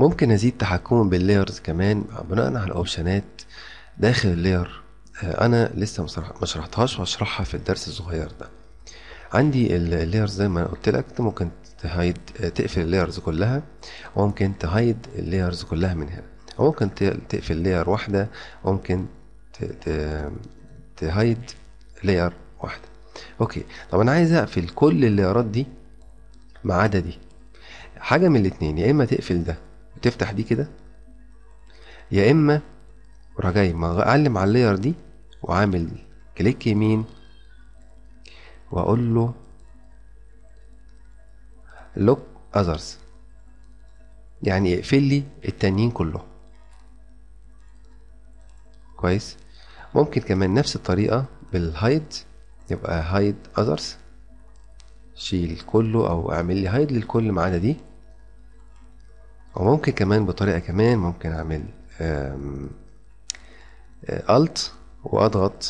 ممكن ازيد تحكم باللايرز كمان بناء على الاوبشنات داخل اللاير آه، انا لسه ما شرحتهاش وهشرحها في الدرس الصغير ده عندي اللايرز زي ما قلت لك انت ممكن تهايد تقفل اللايرز كلها وممكن تهايد اللايرز كلها من هنا وممكن تقفل لاير واحدة وممكن تهايد لاير واحدة اوكي طب انا عايز اقفل كل اللايرات دي ما عدا دي حاجة من الاتنين يا اما تقفل ده وتفتح دي كده يا اما اروح جاي اعلم على اللاير دي وعامل كليك يمين واقول له لوك اذرز يعني اقفل لي التانيين كلهم كويس ممكن كمان نفس الطريقة بالهايد يبقى هايد اذرز شيل كله او اعمل لي هايد للكل ما عدا دي وممكن كمان بطريقة كمان ممكن اعمل الت واضغط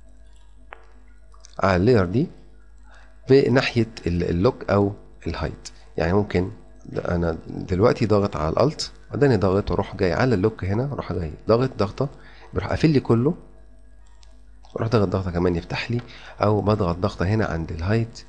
على اللاير دي بناحية اللوك او الهايد يعني ممكن انا دلوقتي ضاغط على الالت وبعدين ضاغط واروح جاي على اللوك هنا اروح جاي ضاغط ضغطه بيروح قافل لي كله اروح ضاغط ضغطه كمان يفتح لي او بضغط ضغطه هنا عند الهايت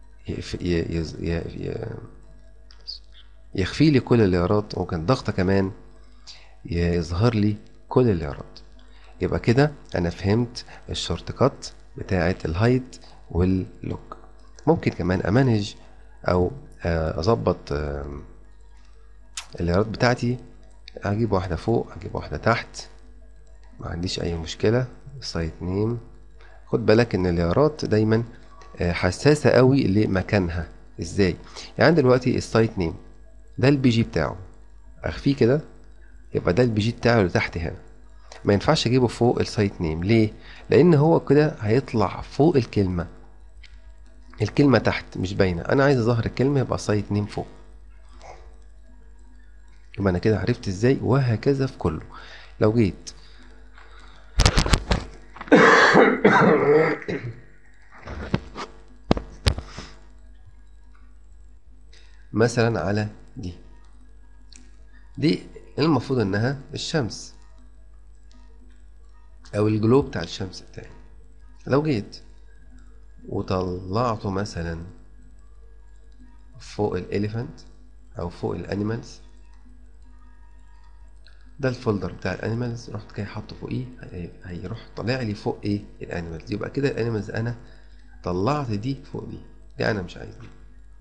يخفي لي كل الليارات ممكن ضغطه كمان يظهر لي كل الليارات يبقى كده انا فهمت الشورت كات بتاعه الهايد واللوك ممكن كمان امانج او اظبط الليارات بتاعتي اجيب واحده فوق اجيب واحده تحت ما عنديش اي مشكله سايت نيم خد بالك ان الليارات دايما حساسه قوي لمكانها ازاي يعني دلوقتي السايت نيم ده البي جي بتاعه اخفيه كده يبقى ده البي جي بتاعه اللي تحت هنا ما ينفعش اجيبه فوق السايت نيم ليه لان هو كده هيطلع فوق الكلمه الكلمة تحت مش باينة أنا عايز أظهر الكلمة يبقى سايت نيم فوق يبقى أنا كده عرفت إزاي وهكذا في كله لو جيت مثلا على دي دي المفروض انها الشمس او الجلو بتاع الشمس بتاعي لو جيت وطلعته مثلا فوق الاليفنت او فوق الانيمالز ده الفولدر بتاع الانيمالز رحت جاي حاطه فوقيه هيروح طالع لي فوق ايه الانيمالز يبقى كده الانيمالز انا طلعت دي فوق دي دي انا مش عايز دي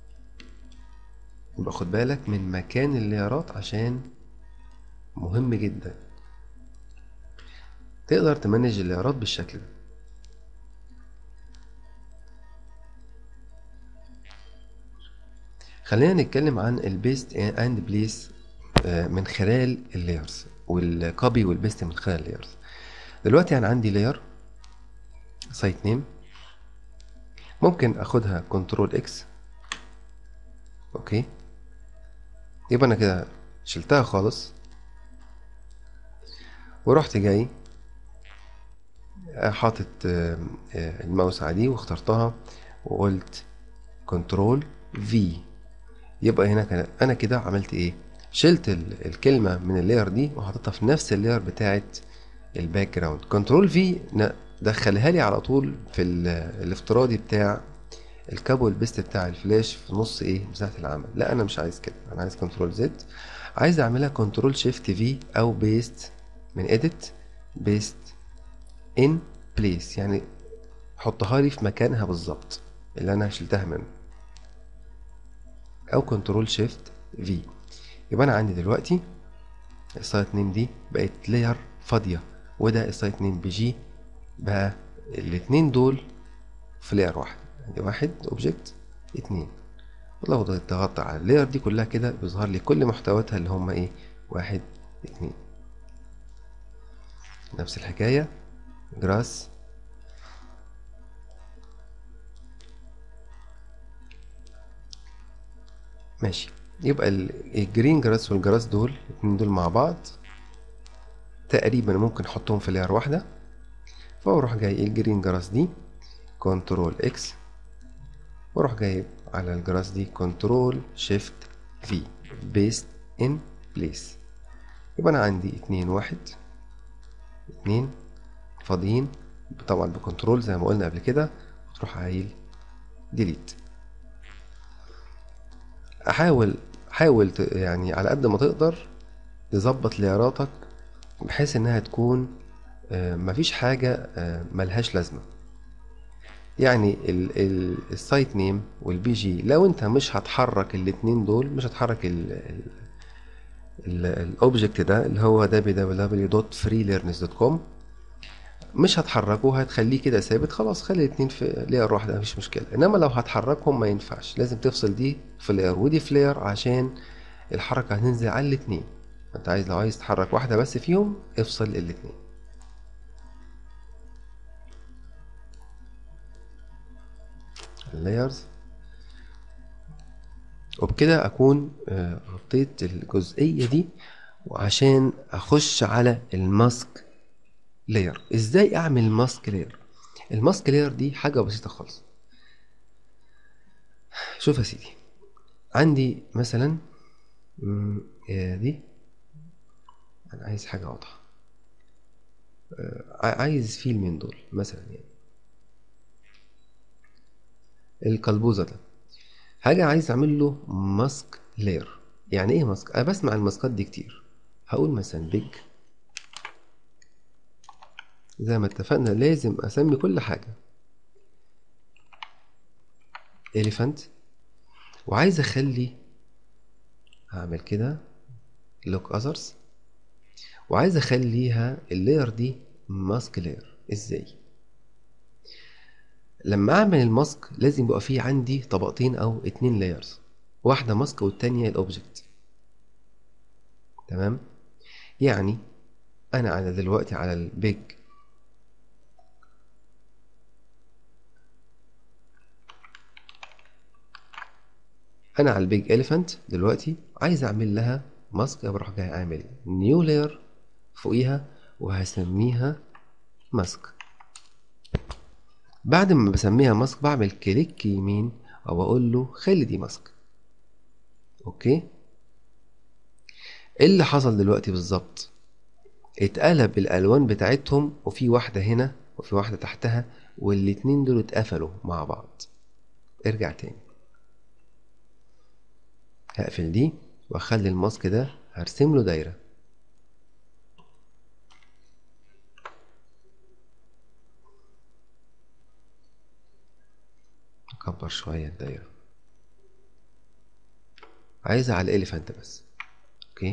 يبقى خد بالك من مكان الليارات عشان مهم جدا تقدر تمانج الليارات بالشكل ده خلينا نتكلم عن البيست اند بليس من خلال اللايرز والكوبي والبيست من خلال اللايرز دلوقتي انا عندي لاير سايت نيم ممكن اخدها كنترول اكس اوكي يبقى انا كده شلتها خالص ورحت جاي حاطط الماوس عليه واخترتها وقلت كنترول في يبقى هنا كان انا كده عملت ايه شلت الكلمة من اللاير دي وحطيتها في نفس اللاير بتاعة الباك جراوند كنترول في دخلها لي على طول في الافتراضي بتاع الكابو البيست بتاع الفلاش في نص ايه مساحة العمل لا انا مش عايز كده انا عايز كنترول زد عايز اعملها كنترول شيفت في او بيست من اديت بيست ان بليس يعني حطها لي في مكانها بالظبط اللي انا شلتها منه او كنترول شيفت في يبقى انا عندي دلوقتي السايت نيم دي بقت لاير فاضيه وده السايت نيم بي جي بقى الاتنين دول في لاير واحد ادي واحد اوبجكت اتنين ولو ضغطت على اللاير دي كلها كده بيظهر لي كل محتوياتها اللي هما ايه واحد اتنين نفس الحكاية جراس ماشي يبقى الجرين جراس والجراس دول الاتنين دول مع بعض تقريبا ممكن احطهم في لاير واحدة فاروح جاي الجرين جراس دي كنترول اكس واروح جايب على الجراس دي كنترول شيفت في بيست ان بليس يبقى انا عندي اتنين واحد اتنين فاضيين طبعا بكنترول زي ما قلنا قبل كده وتروح قايل ديليت احاول حاول ت- يعني على قد ما تقدر تظبط لياراتك بحيث انها تكون آه، مفيش حاجة آه، ملهاش لازمة يعني ال ال السايت نيم والبي جي لو انت مش هتحرك الاتنين دول مش هتحرك الاوبجكت ده اللي هو www.freelearners.com مش هتحركه هتخليه كده ثابت خلاص خلي الاتنين في لاير واحده مفيش مشكله انما لو هتحركهم ما ينفعش لازم تفصل دي في لاير ودي في لاير عشان الحركه هتنزل على الاتنين انت عايز لو عايز تحرك واحده بس فيهم افصل الاتنين اللايرز وبكده اكون آه، غطيت الجزئيه دي وعشان اخش على الماسك لاير ازاي اعمل ماسك لاير الماسك لاير دي حاجه بسيطه خالص شوف يا سيدي عندي مثلا مم، آه، دي انا عايز حاجه واضحه آه، ع- عايز فيل من دول مثلا يعني القلبوزه ده حاجه عايز اعمل له ماسك لاير يعني ايه ماسك انا بسمع الماسكات دي كتير هقول مثلا بيج زي ما اتفقنا لازم اسمي كل حاجه elephant وعايز اخلي هعمل كده look others وعايز اخليها اللاير دي ماسك لاير ازاي لما اعمل الماسك لازم يبقى فيه عندي طبقتين او اتنين لايرز واحده ماسك والتانية الاوبجكت تمام يعني انا على دلوقتي على البيج انا على البيج اليفانت دلوقتي عايز اعمل لها ماسك بروح جاي اعمل نيو لاير فوقيها وهسميها ماسك بعد ما بسميها ماسك بعمل كليك يمين او اقول له خلي دي ماسك اوكي ايه اللي حصل دلوقتي بالظبط اتقلب الالوان بتاعتهم وفي واحده هنا وفي واحده تحتها والاتنين دول اتقفلوا مع بعض ارجع تاني هقفل دي واخلي الماسك ده هرسم له دايره اكبر شويه الدايره عايزها على الاليفانت بس اوكي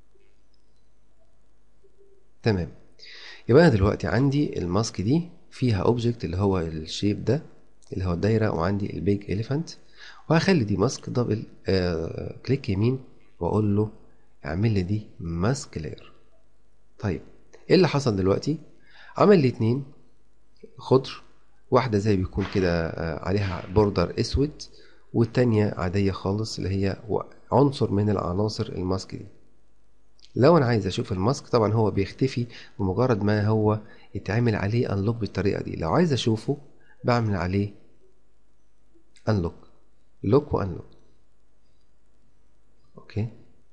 تمام يبقى انا دلوقتي عندي الماسك دي فيها اوبجكت اللي هو الشيب ده اللي هو الدايره وعندي البيج اليفانت وهخلي دي ماسك دبل آه كليك يمين واقول له اعمل لي دي ماسك لاير طيب ايه اللي حصل دلوقتي عمل لي اتنين خضر واحدة زي بيكون كده آه، عليها بوردر اسود والتانية عادية خالص اللي هي و- عنصر من العناصر الماسك دي لو انا عايز اشوف الماسك طبعا هو بيختفي بمجرد ما هو يتعمل عليه انلوك بالطريقة دي لو عايز اشوفه بعمل عليه انلوك لوك وانلوك اوكي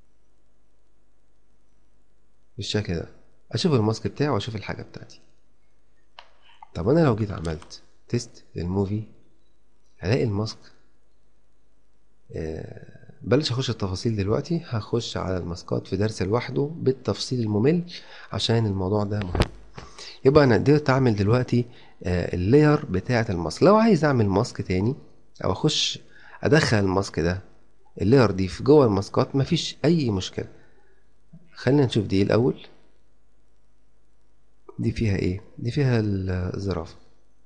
بالشكل ده اشوف الماسك بتاعي واشوف الحاجة بتاعتي طب انا لو جيت عملت تيست للموفي هلاقي الماسك آه، بلاش اخش التفاصيل دلوقتي هخش على الماسكات في درس لوحده بالتفصيل الممل عشان الموضوع ده مهم يبقى انا قدرت اعمل دلوقتي آه، اللاير بتاعة الماسك لو عايز اعمل ماسك تاني او اخش ادخل الماسك ده اللاير دي في جوه الماسكات مفيش اي مشكلة خلينا نشوف دي الاول دي فيها ايه دي فيها الزرافة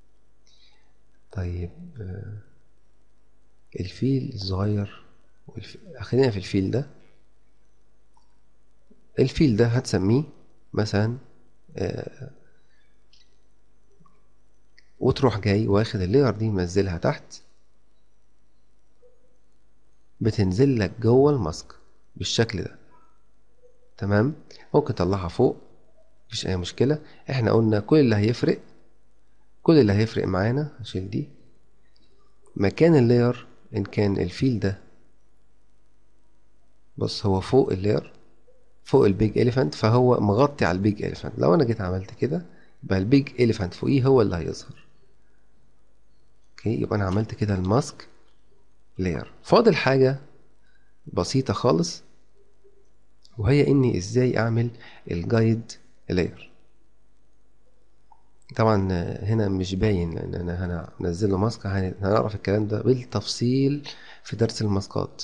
طيب آه، الفيل الصغير والف... خلينا في الفيل ده الفيل ده هتسميه مثلا آه، وتروح جاي واخد اللاير دي منزلها تحت بتنزل لك جوه الماسك بالشكل ده تمام ممكن تطلعها فوق مفيش اي مشكله احنا قلنا كل اللي هيفرق كل اللي هيفرق معانا هشيل دي مكان اللاير ان كان الفيل ده بص هو فوق اللاير فوق البيج اليفانت فهو مغطي على البيج اليفانت لو انا جيت عملت كده يبقى البيج اليفانت فوقيه هو اللي هيظهر اوكي يبقى انا عملت كده الماسك لاير فاضل حاجة بسيطة خالص وهي اني ازاي اعمل الجايد لاير طبعا هنا مش باين لان انا هنزل له ماسك هنعرف الكلام ده بالتفصيل في درس الماسكات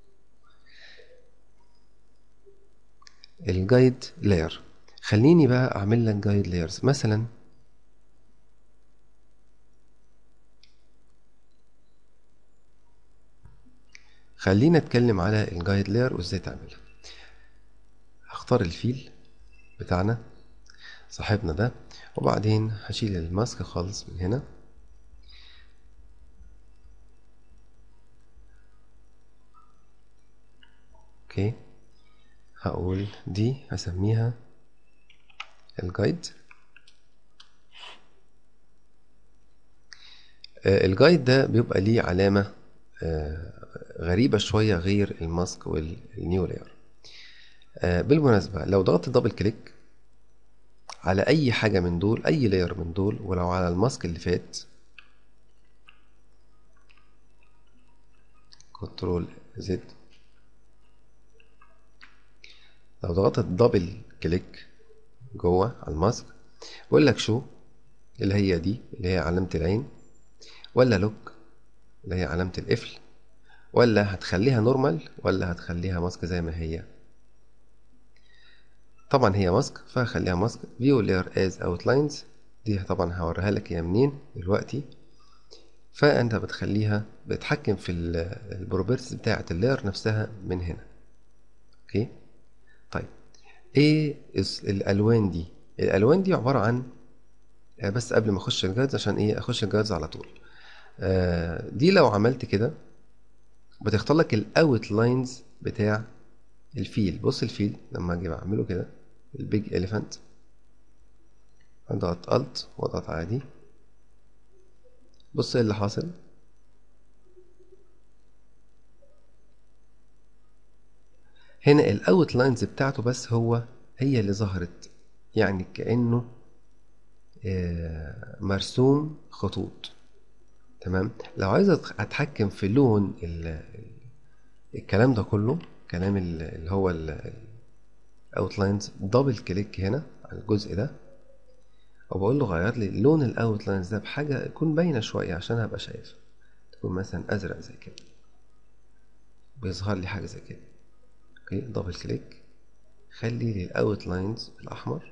الجايد لاير خليني بقى اعمل لك جايد لايرز مثلا خلينا نتكلم على الجايد لاير وازاي تعملها هختار الفيل بتاعنا صاحبنا ده وبعدين هشيل الماسك خالص من هنا اوكي هقول دي هسميها الجايد الجايد ده بيبقى ليه علامة غريبة شوية غير الماسك والنيو لاير بالمناسبة لو ضغطت دبل كليك على أي حاجة من دول أي لاير من دول ولو على الماسك اللي فات كنترول زد لو ضغطت دبل كليك جوه على الماسك بقول لك شو اللي هي دي اللي هي علامة العين ولا لوك اللي هي علامة القفل ولا هتخليها نورمال ولا هتخليها ماسك زي ما هي طبعا هي ماسك فهخليها ماسك فيو layer as outlines دي طبعا هوريها لك هي منين دلوقتي فانت بتخليها بتحكم في البروبرتيز بتاعه اللاير نفسها من هنا اوكي طيب ايه الالوان دي الالوان دي عباره عن بس قبل ما اخش الجايدز عشان ايه اخش الجايدز على طول آه دي لو عملت كده بتختار لك الاوت لاينز بتاع الفيل بص الفيل لما اجي بعمله كده البيج اليفانت اضغط الت واضغط عادي بص ايه اللي حاصل هنا الاوت لاينز بتاعته بس هو هي اللي ظهرت يعني كانه مرسوم خطوط تمام لو عايز اتحكم في لون الكلام ده كله كلام اللي هو الاوتلاينز دبل كليك هنا على الجزء ده وبقول له غير لي لون الاوتلاينز ده بحاجه تكون باينه شويه عشان هبقى شايف تكون مثلا ازرق زي كده بيظهر لي حاجه زي كده اوكي دبل كليك خلي لي الاوتلاينز الاحمر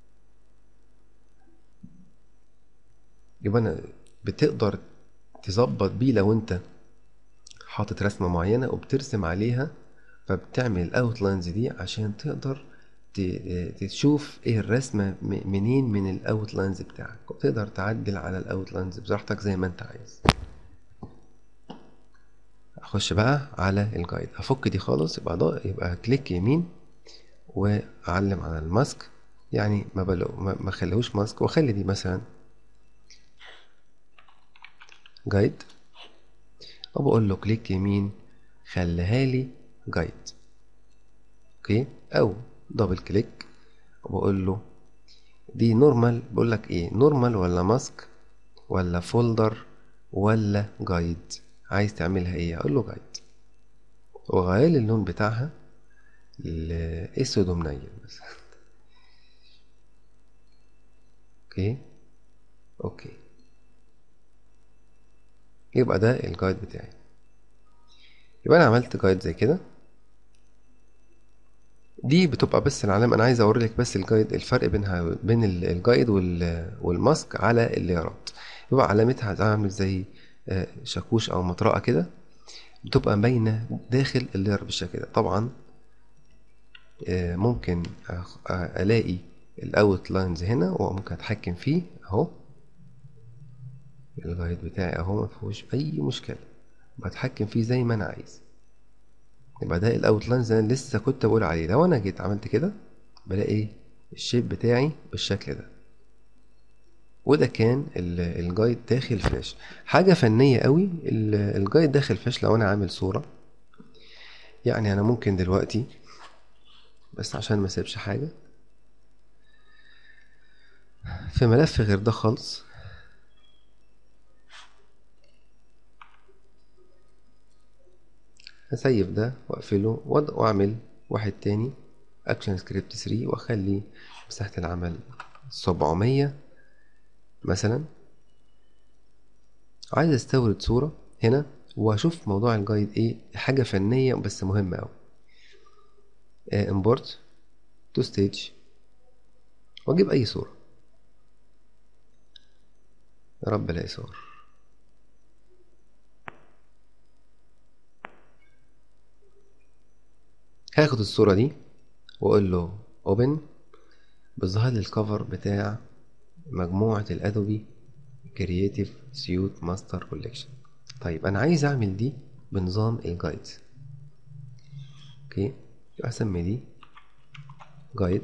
يبقى انا بتقدر تظبط بيه لو انت حاطط رسمه معينه وبترسم عليها فبتعمل الاوتلاينز دي عشان تقدر تشوف ايه الرسمه منين من الاوتلاينز بتاعك وتقدر تعدل على الاوتلاينز براحتك زي ما انت عايز اخش بقى على الجايد افك دي خالص يبقى ده يبقى كليك يمين واعلم على الماسك يعني ما بلو ما اخليهوش ماسك واخلي دي مثلا جايد وبقول له كليك يمين خليها لي جايد اوكي او دبل كليك وبقول له دي نورمال بقول لك ايه نورمال ولا ماسك ولا فولدر ولا جايد عايز تعملها ايه اقول له جايد وغير لي اللون بتاعها الاسود ومنيل مثلا اوكي اوكي يبقى ده الجايد بتاعي يبقى انا عملت جايد زي كده دي بتبقى بس العلامة انا عايز اوريلك بس الجايد الفرق بينها بين الجايد والماسك على الليرات يبقى علامتها عامل زي شاكوش او مطرقة كده بتبقى باينة داخل اللير بالشكل ده طبعا ممكن الاقي الاوت لاينز هنا وممكن اتحكم فيه اهو الجايد بتاعي اهو مفيهوش اي مشكله بتحكم فيه زي ما انا عايز يبقى ده الاوت لاينز اللي انا لسه كنت بقول عليه لو انا جيت عملت كده بلاقي الشيب بتاعي بالشكل ده وده كان الجايد داخل فلاش حاجة فنية قوي الجايد داخل فلاش لو انا عامل صورة يعني انا ممكن دلوقتي بس عشان ما اسيبش حاجة في ملف غير ده خالص هسيب ده واقفله واعمل واحد تاني اكشن سكريبت 3 واخلي مساحة العمل سبعمية مثلا عايز استورد صورة هنا واشوف موضوع الجايد ايه حاجة فنية بس مهمة اوي import to stage واجيب اي صورة يا رب الاقي صور هاخد الصورة دي واقول له open بيظهر لي الكفر بتاع مجموعة الادوبي كرييتيف سيوت ماستر كوليكشن طيب انا عايز اعمل دي بنظام الجايد اوكي يبقى اسمي دي جايد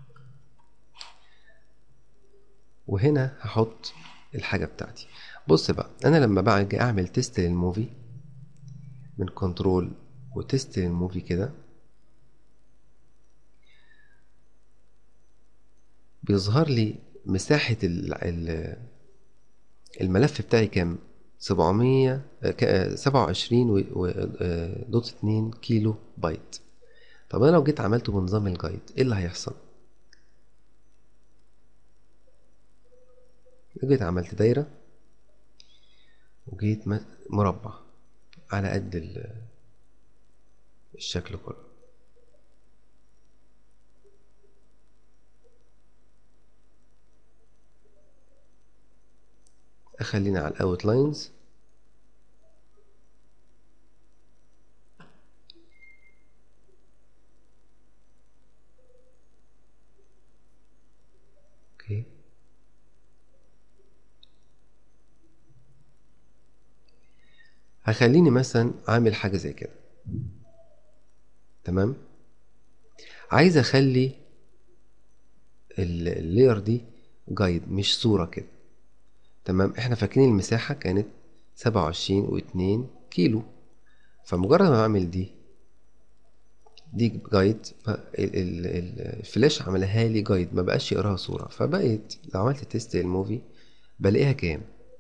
وهنا هحط الحاجة بتاعتي بص بقى انا لما باجي اعمل تيست للموفي من كنترول وتيست للموفي كده بيظهر لي مساحة الملف بتاعي كام سبعمية سبعة وعشرين دوت اتنين كيلو بايت طب انا لو جيت عملته بنظام الجايد ايه اللي هيحصل جيت عملت دايرة وجيت مربع على قد الشكل كله اخلينا على الاوت لاينز اوكي هخليني مثلا عامل حاجة زي كده تمام عايز اخلي اللاير دي جايد مش صورة كده تمام احنا فاكرين المساحة كانت سبعة وعشرين واتنين كيلو فمجرد ما بعمل دي دي جايد الفلاش عملها لي جايد ما بقاش يقراها صورة فبقيت لو عملت تيست للموفي بلاقيها كام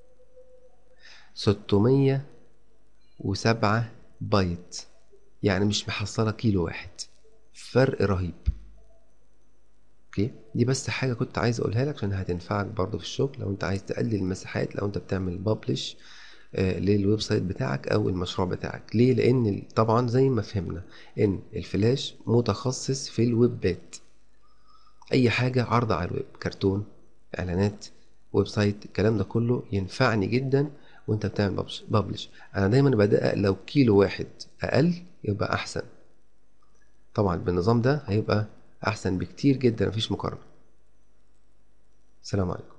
ستمية وسبعة بايت يعني مش محصلة كيلو واحد فرق رهيب اوكي دي بس حاجه كنت عايز اقولها لك عشان هتنفعك برضو في الشغل لو انت عايز تقلل المساحات لو انت بتعمل ببلش للويب سايت بتاعك او المشروع بتاعك ليه لان طبعا زي ما فهمنا ان الفلاش متخصص في الويبات اي حاجه عرض على الويب كرتون اعلانات ويب سايت الكلام ده كله ينفعني جدا وانت بتعمل ببلش انا دايما بدقق لو كيلو واحد اقل يبقى احسن طبعا بالنظام ده هيبقى احسن بكتير جدا مفيش مقارنه السلام عليكم